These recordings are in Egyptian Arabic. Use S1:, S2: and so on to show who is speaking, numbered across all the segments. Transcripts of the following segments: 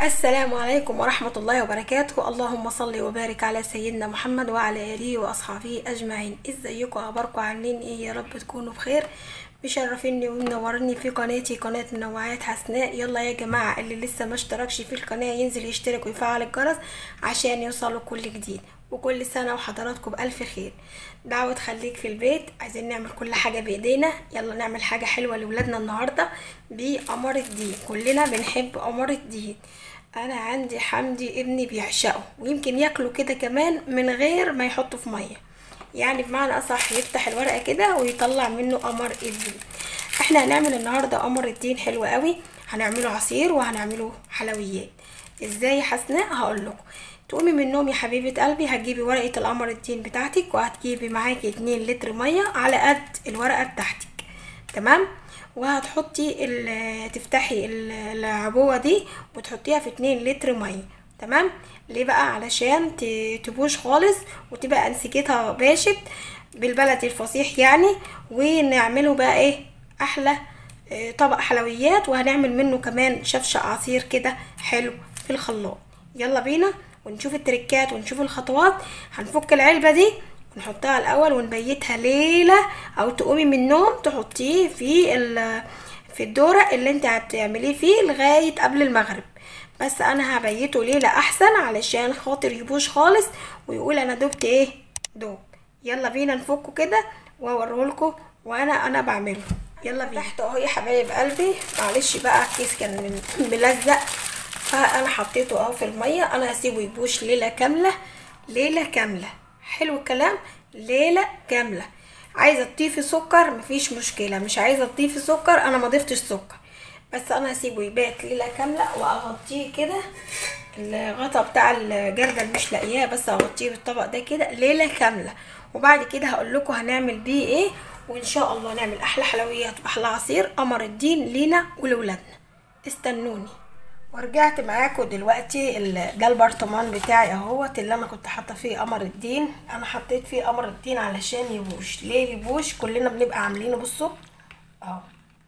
S1: السلام عليكم ورحمة الله وبركاته اللهم صل وبارك على سيدنا محمد وعلى آله وأصحابه أجمعين ازيكم أخباركم عاملين ايه يا رب تكونوا بخير مشرفيني ومنورني في قناتي قناة منوعات حسناء يلا يا جماعة اللي لسه ما اشتركش في القناة ينزل يشترك ويفعل الجرس عشان يوصلوا كل جديد وكل سنة وحضراتكم بألف خير دعوة خليك في البيت عايزين نعمل كل حاجة بإيدينا يلا نعمل حاجة حلوة لولادنا النهاردة بقمر الدين كلنا بنحب قمر الدين انا عندي حمدي ابني بيعشقه ويمكن ياكله كده كمان من غير ما يحطه في ميه يعني بمعنى اصح يفتح الورقه كده ويطلع منه قمر الدين احنا هنعمل النهارده قمر الدين حلو قوي هنعمله عصير وهنعمله حلويات ازاي يا حسناء هقول لكم تقومي من النوم يا حبيبه قلبي هتجيبي ورقه القمر الدين بتاعتك وهتجيبي معاكي 2 لتر ميه على قد الورقه بتاعتك تمام وهتحطي ال- تفتحي ال- العبوه دي وتحطيها في 2 لتر ميه تمام ليه بقى علشان ت- تبوش خالص وتبقى انسجتها باشت بالبلدي الفصيح يعني ونعمله بقى ايه احلى آه، طبق حلويات وهنعمل منه كمان شفشق عصير كده حلو في الخلاط يلا بينا ونشوف التركات ونشوف الخطوات هنفك العلبة دي ونحطها الاول ونبيتها ليلة او تقومي من النوم تحطيه في ال- في الدورق اللي انت هتعمليه فيه لغاية قبل المغرب بس انا هبيته ليلة احسن علشان خاطر يبوش خالص ويقول انا دبت ايه دوب يلا بينا نفكه كده واوريهولكوا وانا انا بعمله يلا بينا تحت اهو يا حبايب قلبي معلش بقى الكيس كان من- ملزق فانا حطيته اهو في الميه انا هسيبه يبوش ليله كامله ليله كامله حلو الكلام ليله كامله عايزه تضيفي سكر مفيش مشكله مش عايزه تضيفي سكر انا ما ضفتش سكر بس انا هسيبه يبات ليله كامله واغطيه كده الغطا بتاع الجردل مش لاقياه بس هغطيه بالطبق ده كده ليله كامله وبعد كده هقول لكم هنعمل بيه ايه وان شاء الله نعمل احلى حلويات واحلى عصير قمر الدين لينا ولولادنا استنوني ورجعت معاكم دلوقتي ال- ده البرطمان بتاعي اهوت اللي انا كنت حاطه فيه قمر الدين انا حطيت فيه قمر الدين علشان يبوش ليه يبوش كلنا بنبقى عاملينه بصوا اهو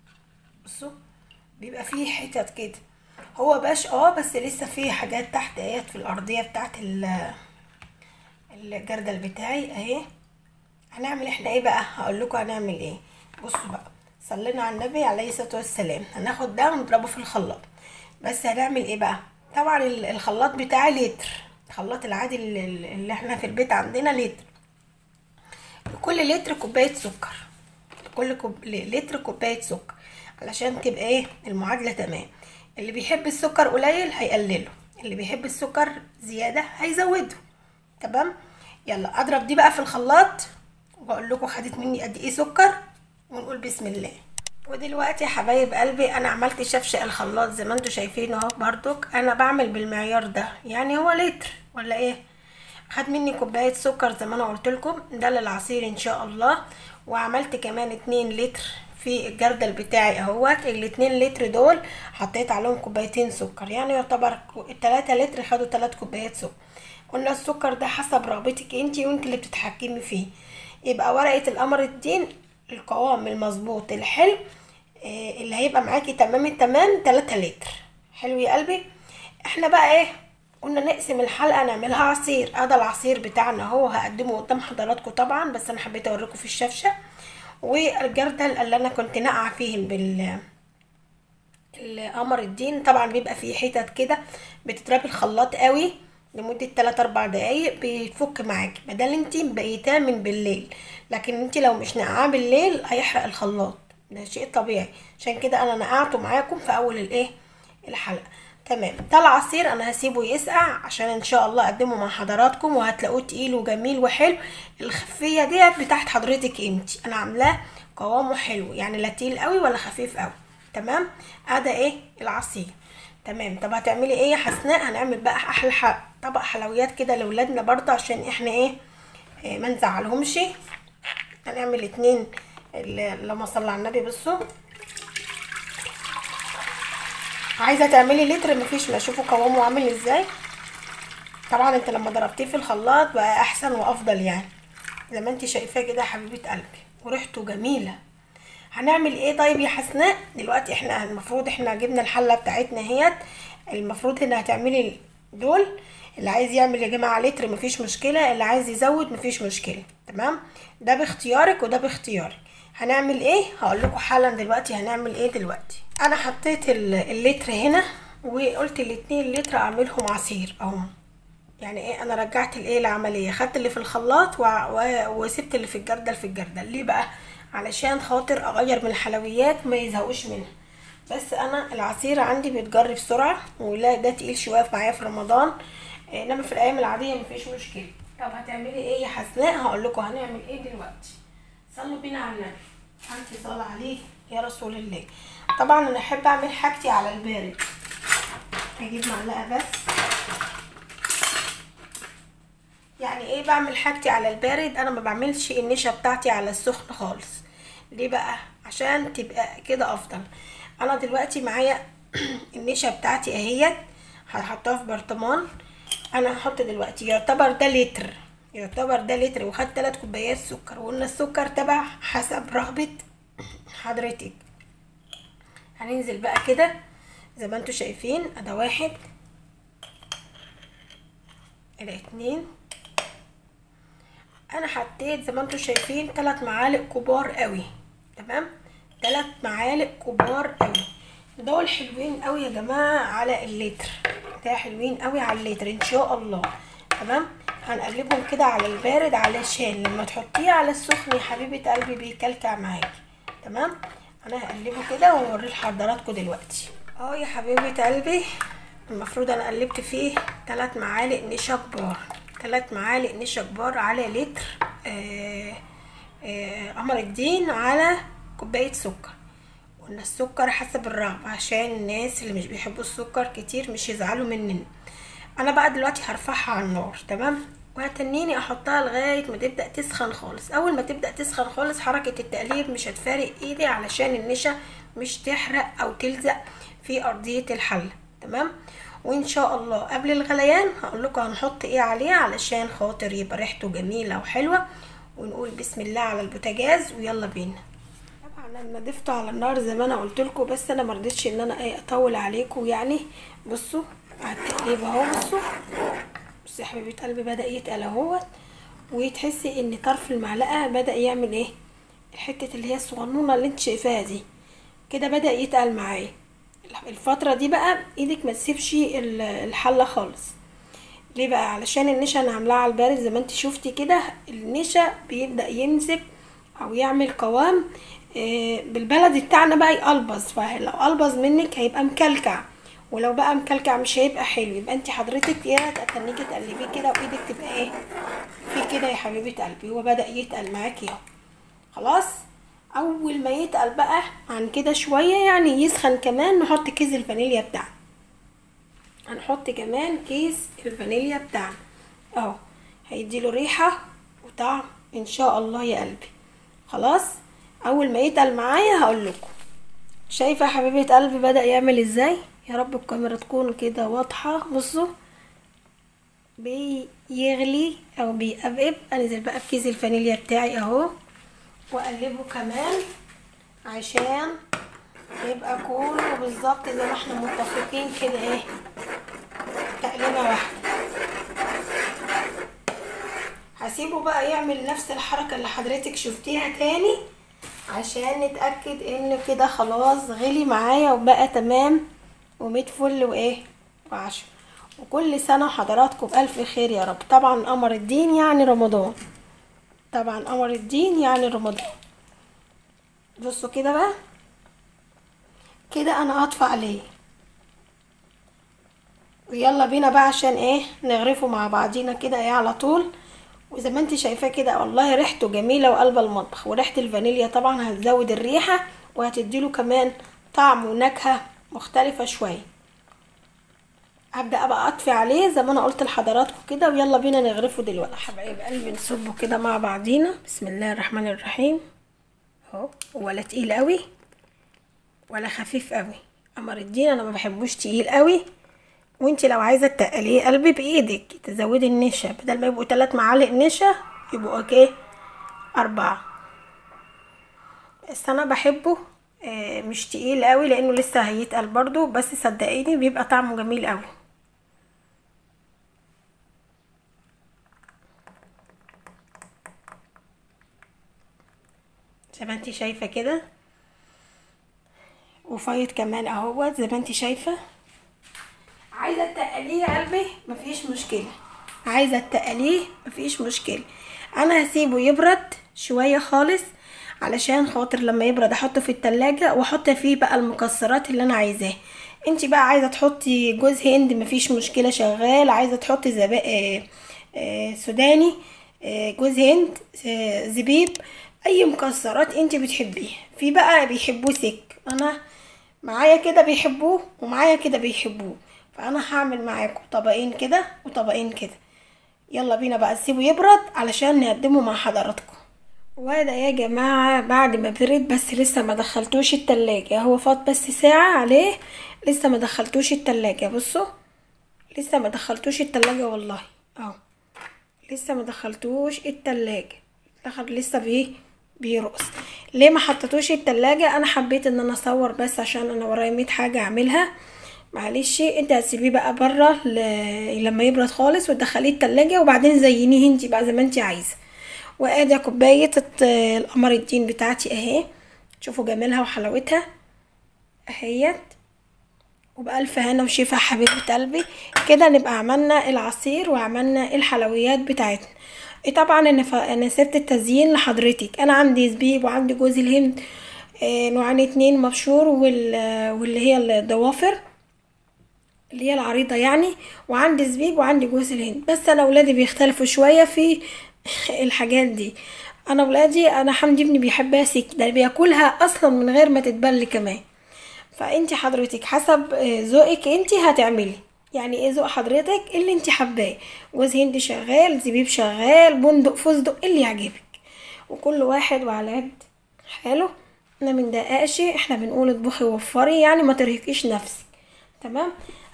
S1: بصوا بيبقى فيه حتت كده هو باش اه بس لسه فيه حاجات تحت اهيت في الارضيه بتاعت ال- الجردل بتاعي اهي هنعمل احنا ايه بقى هقول لكم هنعمل ايه بصوا بقى صلينا على النبي عليه الصلاه والسلام هناخد ده ونضربه في الخلاط بس هنعمل ايه بقى طبعا ال- الخلاط بتاعي لتر الخلاط العادي اللي, اللي احنا في البيت عندنا لتر لكل لتر كوبايه سكر لكل كوب... لتر كوبايه سكر علشان تبقى ايه المعادله تمام اللي بيحب السكر قليل هيقلله اللي بيحب السكر زياده هيزوده تمام يلا اضرب دي بقى في الخلاط واقول لكم خدت مني قد ايه سكر ونقول بسم الله ودلوقتي يا حبايب قلبي انا عملت شفشق الخلاط زي ما انتوا شايفين اهو بردك انا بعمل بالمعيار ده يعني هو لتر ولا ايه خد مني كوبايه سكر زي ما انا قلت لكم ده للعصير ان شاء الله وعملت كمان اتنين لتر في الجردل بتاعي اهوت الاتنين لتر دول حطيت عليهم كوبايتين سكر يعني يعتبر التلاتة لتر خدوا تلات كوبايات سكر قلنا السكر ده حسب رغبتك انتي وانت اللي بتتحكمي فيه يبقى ورقة القمر الدين القوام المظبوط الحلو آه، اللي هيبقى معاكي تمام التمام تلاتة لتر حلو يا قلبي احنا بقى ايه قلنا نقسم الحلقة نعملها عصير هذا العصير بتاعنا اهو هقدمه قدام حضراتكم طبعا بس انا حبيت اوريكم في الشفشة والجردل اللي انا كنت ناقعة فيه بال القمر الدين طبعا بيبقى فيه حتت كده بتتربي الخلاط قوي لمدة 3 4 دقايق بيتفك معاكي بدل انتي مبيتاه من بالليل لكن انتي لو مش نقعاه بالليل هيحرق الخلاط ده شيء طبيعي عشان كده انا نقعته معاكم في اول الايه الحلقة تمام ده العصير انا هسيبه يسقع عشان ان شاء الله اقدمه مع حضراتكم وهتلاقوه تقيل وجميل وحلو الخفية ديت بتاعت حضرتك انتي انا عاملاه قوامه حلو يعني لا تقيل قوي ولا خفيف قوي تمام ادي ايه العصير تمام طب هتعملي ايه يا حسناء هنعمل بقى احلى ح- طبق حلويات كده لاولادنا برضه عشان احنا ايه, إيه ما نزعلهمش هنعمل اتنين ال- اللهم صل على النبي بصوا عايزه تعملي لتر مفيش ما شوفوا قوامه عامل ازاي طبعا انت لما ضربتيه في الخلاط بقى احسن وافضل يعني زي ما انت شايفاه كده يا حبيبه قلبي وريحته جميله هنعمل ايه طيب يا حسناء دلوقتي احنا المفروض احنا جبنا الحله بتاعتنا اهيت المفروض ان هتعملي دول اللي عايز يعمل يا جماعه لتر مفيش مشكله اللي عايز يزود مفيش مشكله تمام ده باختيارك وده باختياري هنعمل ايه هقول لكم حالا دلوقتي هنعمل ايه دلوقتي انا حطيت ال- اللتر هنا وقلت الاتنين لتر اعملهم عصير اهو يعني ايه انا رجعت الايه العمليه خدت اللي في الخلاط وع- و- وسبت اللي في الجردل في الجردل ليه بقى علشان خاطر اغير من الحلويات ما يزهقوش منها بس انا العصير عندي بيتجر بسرعه ولا ده تقيل شويه معايا في رمضان إيه، انما في الايام العاديه مفيش مشكله طب هتعملي ايه يا حسناء هقول لكم هنعمل ايه دلوقتي صلوا بينا على النبي انت صلى عليه يا رسول الله طبعا انا احب اعمل حاجتي على البارد هجيب معلقه بس يعني ايه بعمل حاجتي على البارد انا ما بعملش النشا بتاعتي على السخن خالص ليه بقى عشان تبقى كده افضل انا دلوقتي معايا النشا بتاعتي اهيت هحطها في برطمان انا هحط دلوقتي يعتبر ده لتر يعتبر ده لتر وخدت تلات كوبايات سكر وقلنا السكر تبع حسب رغبة حضرتك هننزل بقى كده زي ما انتوا شايفين ادا واحد ادا اتنين انا حطيت زي ما انتوا شايفين تلات معالق كبار قوي تمام تلات معالق كبار قوي دول حلوين قوي يا جماعه على اللتر ده حلوين قوي على اللتر ان شاء الله تمام هنقلبهم كده على البارد علشان لما تحطيه على السخن يا حبيبه قلبي بيكلكع معاكي تمام انا هقلبه كده واوريه لحضراتكم دلوقتي اه يا حبيبه قلبي المفروض انا قلبت فيه تلات معالق نشا كبار تلات معالق نشا كبار على لتر آه آه قمر الدين على كوبايه سكر قلنا السكر حسب الرغبة عشان الناس اللي مش بيحبوا السكر كتير مش يزعلوا مننا انا بقى دلوقتي هرفعها على النار تمام وهتنيني احطها لغاية ما تبدأ تسخن خالص اول ما تبدأ تسخن خالص حركة التقليب مش هتفارق ايدي علشان النشا مش تحرق او تلزق في ارضية الحلة تمام وان شاء الله قبل الغليان هقول لكم هنحط ايه عليه علشان خاطر يبقى ريحته جميلة وحلوة ونقول بسم الله على البوتاجاز ويلا بينا طبعا انا ضفته على النار زي ما انا قلت لكم بس انا مرضتش ان انا ايه اطول عليكم يعني بصوا على التقليب اهو بصوا بصي يا حبيبه قلبي بدا يتقل اهوت وتحسي ان طرف المعلقه بدا يعمل ايه الحته اللي هي الصغنونه اللي انت شايفاها دي كده بدا يتقل معايا الفتره دي بقى ايدك ما تسيبش ال- الحله خالص ليه بقى علشان النشا انا عاملاها على البارد زي ما انت شفتي كده النشا بيبدا يمسك او يعمل قوام آه، بالبلدي بتاعنا بقى يقلبظ فلو قلبظ منك هيبقى مكلكع ولو بقى مكلكع مش هيبقى حلو يبقى انت حضرتك يا تتنيكي تقلبيه كده وايدك تبقى ايه في كده يا حبيبه قلبي هو بدا يتقل معاكي اهو خلاص اول ما يتقل بقى عن كده شويه يعني يسخن كمان نحط كيس الفانيليا بتاعنا هنحط كمان كيس الفانيليا بتاعنا اهو هيديله ريحه وطعم ان شاء الله يا قلبي خلاص اول ما يتقل معايا هقول لكم شايفه يا حبيبه قلبي بدا يعمل ازاي يا رب الكاميرا تكون كده واضحه بصوا بيغلي او بيقبقب انزل بقى بكيس الفانيليا بتاعي اهو واقلبه كمان عشان يبقى كله بالظبط زي ما احنا متفقين كده ايه تقليبه واحده هسيبه بقى يعمل نفس الحركة اللي حضرتك شفتيها تاني عشان نتأكد ان كده خلاص غلي معايا وبقى تمام وميت فل وايه وعشرة وكل سنة وحضراتكم بألف خير يا رب طبعا قمر الدين يعني رمضان طبعا قمر الدين يعني رمضان بصوا كده بقى كده انا هطفى عليه ويلا بينا بقى عشان ايه نغرفه مع بعضينا كده ايه على طول وزي ما انت شايفاه كده والله ريحته جميله وقلب المطبخ وريحه الفانيليا طبعا هتزود الريحه وهتديله كمان طعم ونكهه مختلفه شويه هبدا بقى اطفي عليه زي ما انا قلت لحضراتكم كده ويلا بينا نغرفه دلوقتي حبايب قلبي نصبه كده مع بعضينا بسم الله الرحمن الرحيم اهو ولا تقيل قوي ولا خفيف قوي قمر الدين انا ما بحبوش تقيل قوي وانت لو عايزه تقليه قلبي بايدك تزودي النشا بدل ما يبقوا ثلاث معالق نشا يبقوا اوكي اربعه بس انا بحبه آه، مش تقيل قوي لانه لسه هيتقل برضو بس صدقيني بيبقى طعمه جميل قوي زي ما انتي شايفه كده وفايض كمان اهوت زي ما انتي شايفه عايزه تقليه يا قلبي مفيش مشكله عايزه تقليه مفيش مشكله انا هسيبه يبرد شويه خالص علشان خاطر لما يبرد احطه في التلاجة واحط فيه بقى المكسرات اللي انا عايزاه انتي بقى عايزه تحطي جوز هند مفيش مشكله شغال عايزه تحطي زبا... آه، آه، سوداني آه، جوز هند آه، زبيب اي مكسرات انتي بتحبيه في بقى بيحبوه سك انا معايا كده بيحبوه ومعايا كده بيحبوه فانا هعمل معاكم طبقين كده وطبقين كده يلا بينا بقى نسيبه يبرد علشان نقدمه مع حضراتكم وده يا جماعة بعد ما برد بس لسه ما دخلتوش التلاجة هو فات بس ساعة عليه لسه ما دخلتوش التلاجة بصوا لسه ما دخلتوش التلاجة والله اهو لسه ما دخلتوش التلاجة دخل لسه بيه بيرقص ليه ما حطيتوش التلاجة انا حبيت ان انا اصور بس عشان انا ورايا ميت حاجة اعملها معلش انت هتسيبيه بقى بره ل... لما يبرد خالص وتدخليه التلاجة وبعدين زينيه انتي بقى زي ما انتي عايزه وادي كوبايه الت- القمر الدين بتاعتي اهي شوفوا جمالها وحلاوتها اهيت وبألف هنا وشفا حبيبة قلبي كده نبقى عملنا العصير وعملنا الحلويات بتاعتنا إيه طبعا انا ف... انا سبت التزيين لحضرتك انا عندي زبيب وعندي جوز الهند آه، نوعين اتنين مبشور وال... واللي هي الضوافر اللي هي العريضة يعني وعندي زبيب وعندي جوز الهند بس انا ولادي بيختلفوا شوية في الحاجات دي انا ولادي انا حمدي ابني بيحبها سك ده بياكلها اصلا من غير ما تتبل كمان فانتي حضرتك حسب آه، ذوقك انتي هتعملي يعني ايه ذوق حضرتك اللي انتي حباه جوز هند شغال زبيب شغال بندق فستق اللي يعجبك وكل واحد وعلى قد حاله انا من دقاقش احنا بنقول اطبخي ووفري يعني ما ترهقيش نفسك تمام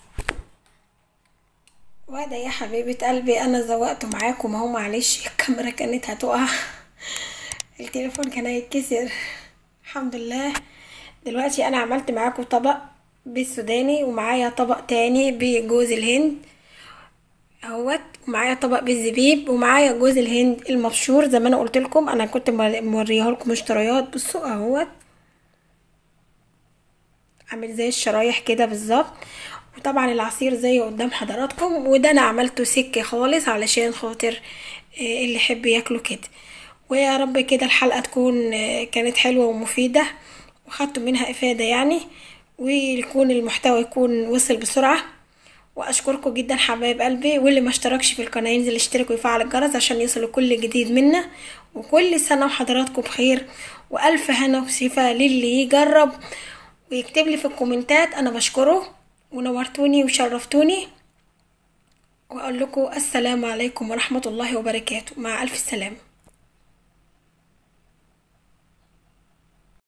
S1: وده يا حبيبة قلبي انا زوقت معاكم اهو معلش الكاميرا كانت هتقع التليفون كان هيتكسر الحمد لله دلوقتي انا عملت معاكم طبق بالسوداني ومعايا طبق تاني بجوز الهند اهوت ومعايا طبق بالزبيب ومعايا جوز الهند المبشور زي ما انا قلت لكم انا كنت موريها لكم اشتريات بصوا اهوت عامل زي الشرايح كده بالظبط وطبعا العصير زي قدام حضراتكم وده انا عملته سك خالص علشان خاطر آه، اللي يحب ياكله كده ويا رب كده الحلقة تكون آه، كانت حلوة ومفيدة وخدتوا منها افادة يعني ويكون المحتوى يكون وصل بسرعة واشكركم جدا حبايب قلبي واللي ما اشتركش في القناة ينزل يشترك ويفعل الجرس عشان يوصلوا كل جديد منا وكل سنة وحضراتكم بخير والف هنا وشفا للي يجرب ويكتب لي في الكومنتات انا بشكره ونورتوني وشرفتوني واقول لكم السلام عليكم ورحمة الله وبركاته مع الف سلامه